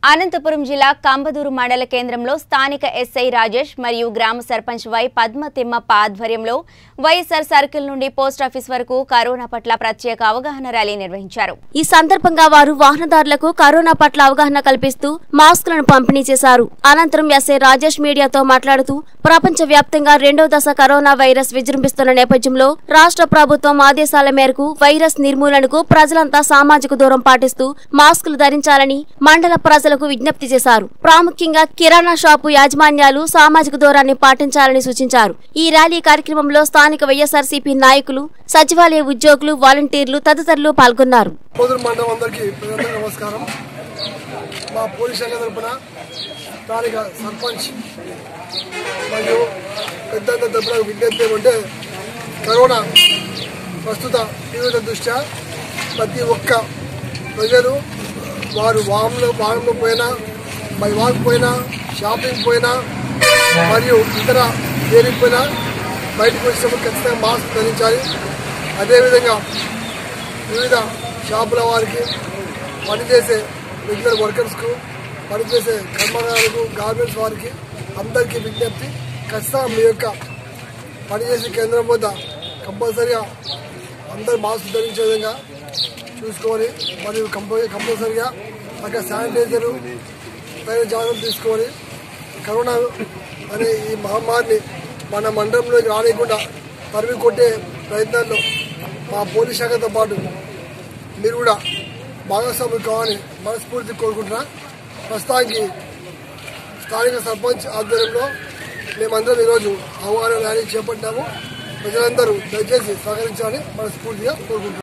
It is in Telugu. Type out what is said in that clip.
అనంతపురం జిల్లా కంబదూరు మండల కేంద్రంలో స్థానిక ఎస్ఐ రాజేష్ మరియు గ్రామ సర్పంచ్ వై పద్మ తిమ్మప్ప ఆధ్వర్యంలో వైఎస్ఆర్ సర్కిల్ నుండి పోస్టాఫీస్ వరకు కరోనా పట్ల ప్రత్యేక అవగాహన ర్యాలీ నిర్వహించారు ఈ సందర్భంగా వారు వాహనదారులకు కరోనా పట్ల అవగాహన కల్పిస్తూ మాస్కులను పంపిణీ చేశారు అనంతరం ఎస్ఐ రాజేష్ మీడియాతో మాట్లాడుతూ ప్రపంచ వ్యాప్తంగా రెండో దశ కరోనా వైరస్ విజృంభిస్తున్న నేపథ్యంలో రాష్ట్ర ప్రభుత్వం ఆదేశాల మేరకు వైరస్ నిర్మూలనకు ప్రజలంతా సామాజిక దూరం పాటిస్తూ మాస్కులు ధరించాలని మండల ప్రజలకు విజ్ఞప్తి చేశారు ప్రాముఖ్యంగా కిరాణా షాపు యాజమాన్యాలు సామాజిక దూరాన్ని పాటించాలని సూచించారు ఈ ర్యాలీ కార్యక్రమంలో స్థానిక వైఎస్ఆర్సీపీ నాయకులు సచివాలయ ఉద్యోగులు వాలంటీర్లు తదితరులు పాల్గొన్నారు సోదరు మండలం అందరికీ ప్రజలకు నమస్కారం మా పోలీస్ శాఖ తరపున స్థానిక సర్పంచ్ మరియు పెద్ద తరపున విజ్ఞప్తి ఏమంటే కరోనా ప్రస్తుత తీవ్రత దృష్ట్యా ప్రతి ఒక్క ప్రజలు వారు వాహనంలో వాహనంలో పోయినా బై వాక్ పోయినా షాపింగ్ పోయినా మరియు ఇతర దేనికి పోయినా బయటకు వచ్చినప్పుడు ఖచ్చితంగా మాస్క్ ధరించాలి అదేవిధంగా వివిధ షాపుల వారికి పనిచేసే రెగ్యులర్ వర్కర్స్కు పనిచేసే కర్మాగారాలకు గార్మెంట్స్ వారికి అందరికీ విజ్ఞప్తి ఖచ్చితంగా మీ యొక్క పనిచేసే కేంద్రం వద్ద కంపల్సరిగా అందరు మాస్క్ ధరించే విధంగా చూసుకోవాలి మరియు కంప కంపల్సరిగా అక్కడ శానిటైజరు తగిన జాగ్రత్తలు తీసుకోవాలి కరోనా అనే ఈ మహమ్మారిని మన మండలంలోకి రానియకుండా తరిమి కొట్టే ప్రయత్నాల్లో మా పోలీస్ శాఖతో పాటు మీరు కూడా భాగస్వాములు కావాలని మనస్ఫూర్తి కోరుకుంటున్నా ప్రస్తుతానికి స్థానిక సర్పంచ్ ఆధ్వర్యంలో మేమందరం ఈరోజు అవగాహన ర్యాలీ చేపట్టాము ప్రజలందరూ దయచేసి సహకరించాలని మనస్ఫూర్తిగా కోరుకుంటున్నాం